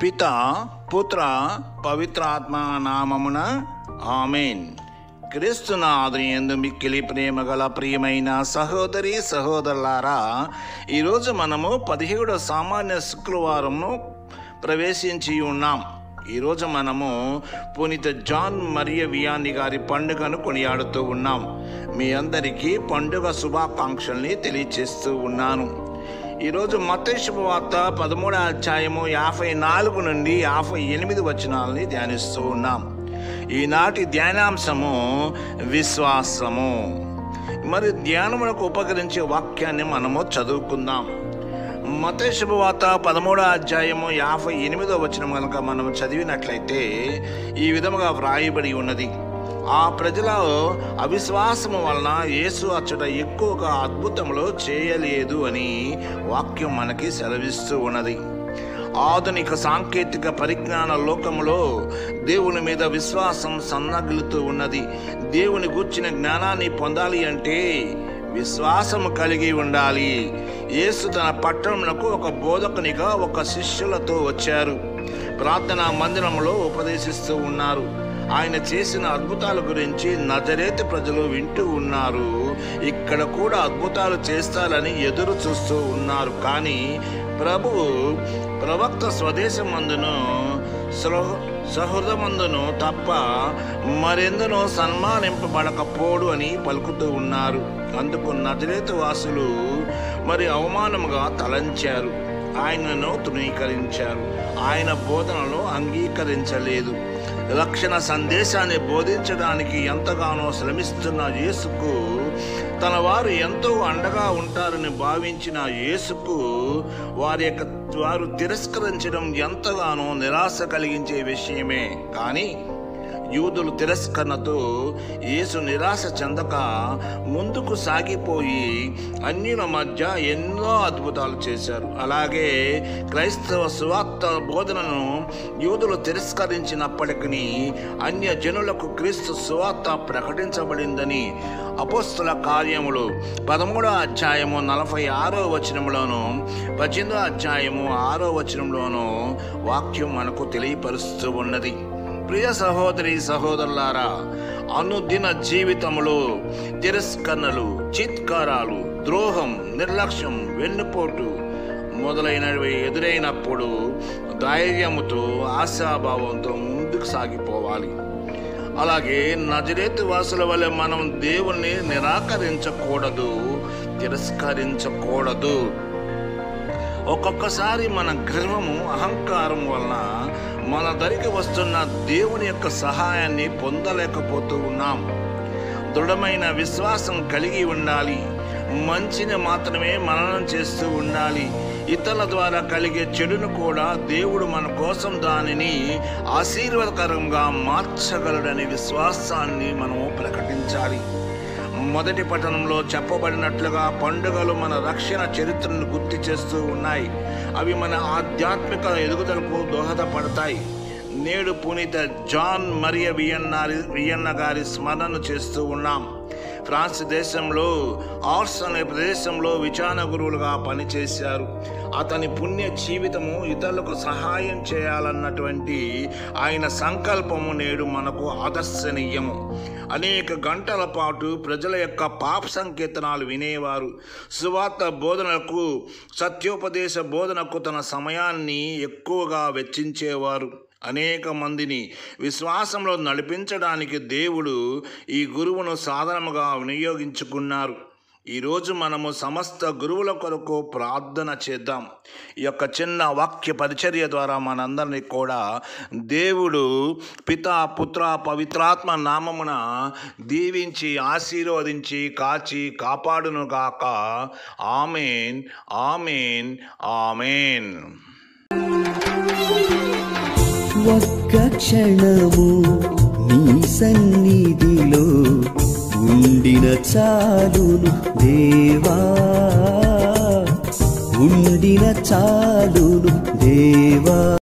పిత పుత్ర పవిత్రాత్మ నామమున ఆమెన్ క్రీస్తునాథుని ఎందు మిక్కిలి ప్రేమ గల ప్రియమైన సహోదరి సహోదరులారా ఈరోజు మనము పదిహేడవ సామాన్య శుక్రవారంను ప్రవేశించి ఉన్నాం ఈరోజు మనము పునీత జాన్ మరియ వియాని గారి పండుగను కొనియాడుతూ ఉన్నాం మీ అందరికీ పండుగ శుభాకాంక్షల్ని తెలియచేస్తూ ఉన్నాను ఈరోజు మత శుభవార్త పదమూడో అధ్యాయము యాభై నాలుగు నుండి యాభై ఎనిమిది వచనాలని ధ్యానిస్తూ ఉన్నాం ఈనాటి ధ్యానాంశము విశ్వాసము మరి ధ్యానములకు ఉపకరించే వాక్యాన్ని మనము చదువుకుందాం మత శుభవార్త పదమూడో అధ్యాయము యాభై ఎనిమిదో వచనం కనుక మనం చదివినట్లయితే ఈ విధముగా వ్రాయబడి ఉన్నది ఆ ప్రజల అవిశ్వాసము వలన యేసు అచ్చట ఎక్కువగా అద్భుతములు చేయలేదు అని వాక్యం మనకి సెలవిస్తూ ఉన్నది ఆధునిక సాంకేతిక పరిజ్ఞాన లోకములో దేవుని మీద విశ్వాసం సన్నగిలుతూ ఉన్నది దేవుని గూర్చిన జ్ఞానాన్ని పొందాలి అంటే విశ్వాసము కలిగి ఉండాలి యేసు తన పట్టణమునకు ఒక బోధకునిగా ఒక శిష్యులతో వచ్చారు ప్రార్థనా మందిరంలో ఉపదేశిస్తూ ఉన్నారు ఆయన చేసిన అద్భుతాల గురించి నజరేతు ప్రజలు వింటూ ఉన్నారు ఇక్కడ కూడా అద్భుతాలు చేస్తారని ఎదురు చూస్తూ ఉన్నారు కానీ ప్రభువు ప్రవక్త స్వదేశమందును సహృదమందును తప్ప మరెందునో సన్మానింపబడకపోడు అని పలుకుతూ ఉన్నారు అందుకు నజరేతు వాసులు మరి అవమానముగా తలంచారు ఆయనను తృణీకరించారు ఆయన బోధనలో అంగీకరించలేదు రక్షణ సందేశాన్ని బోధించడానికి ఎంతగానో శ్రమిస్తున్న యేసుకు తన వారు ఎంతో అండగా ఉంటారని భావించిన యేసుకు వారి యొక్క వారు తిరస్కరించడం ఎంతగానో నిరాశ కలిగించే విషయమే కానీ యూదులు తిరస్కరణతో యేసు నిరాశ చెందక ముందుకు సాగిపోయి అన్యుల మధ్య ఎన్నో అద్భుతాలు చేశారు అలాగే క్రైస్తవ సువార్త బోధనను యూదులు తిరస్కరించినప్పటికీ అన్య జనులకు క్రీస్తు సువార్త ప్రకటించబడిందని అపోస్తుల కార్యములు పదమూడో అధ్యాయము నలభై ఆరో వచనంలోను పద్దెనిమిదో అధ్యాయము ఆరో వచనంలోను వాక్యం మనకు తెలియపరుస్తూ ఉన్నది ప్రియ సహోదరి సహోదరులారా అనుదిన జీవితంలో తిరస్కరణలు చిత్కారాలు ద్రోహం నిర్లక్ష్యం వెన్నుపోటు మొదలైనవి ఎదురైనప్పుడు ధైర్యముతో ఆశాభావంతో ముందుకు సాగిపోవాలి అలాగే నజరేతు వాసుల వల్ల మనం దేవుణ్ణి నిరాకరించకూడదు తిరస్కరించకూడదు ఒక్కొక్కసారి మన గర్వము అహంకారం వలన మన దరికి వస్తున్న దేవుని యొక్క సహాయాన్ని పొందలేకపోతూ ఉన్నాం దృఢమైన విశ్వాసం కలిగి ఉండాలి మంచిని మాత్రమే మననం చేస్తూ ఉండాలి ఇతరుల ద్వారా కలిగే చెడును కూడా దేవుడు మన కోసం దానిని ఆశీర్వాదకరంగా మార్చగలడనే విశ్వాసాన్ని మనము ప్రకటించాలి మొదటి పట్టణంలో చెప్పబడినట్లుగా పండుగలు మన రక్షణ చరిత్రను గుర్తు చేస్తూ ఉన్నాయి అవి మన ఆధ్యాత్మిక ఎదుగుదలకు దోహదపడతాయి నేడు పునీత జాన్ మరియ వియన్నారి వియన్న గారి స్మరణ చేస్తూ ఉన్నాం ఫ్రాన్స్ దేశంలో ఆర్స్ అనే ప్రదేశంలో విచారణ గురువులుగా పనిచేశారు అతని పుణ్య జీవితము ఇతరులకు సహాయం చేయాలన్నటువంటి ఆయన సంకల్పము నేడు మనకు ఆదర్శనీయము అనేక గంటల పాటు ప్రజల యొక్క పాప సంకీర్తనాలు వినేవారు సువార్త బోధనకు సత్యోపదేశ బోధనకు తన సమయాన్ని ఎక్కువగా వెచ్చించేవారు అనేక మందిని విశ్వాసంలో నడిపించడానికి దేవుడు ఈ గురువును సాధనముగా వినియోగించుకున్నారు ఈరోజు మనము సమస్త గురువుల కొరకు ప్రార్థన చేద్దాం ఈ యొక్క చిన్న వాక్య పరిచర్య ద్వారా మనందరినీ కూడా దేవుడు పిత పుత్ర పవిత్రాత్మ నామమున దీవించి ఆశీర్వదించి కాచి కాపాడునుగాక ఆమెన్ ఆమెన్ ఆమెన్ ఒక్క క్షణము నీ సన్నిధిలో ఉండిన చాలును దేవా ఉండిన చాలును దేవా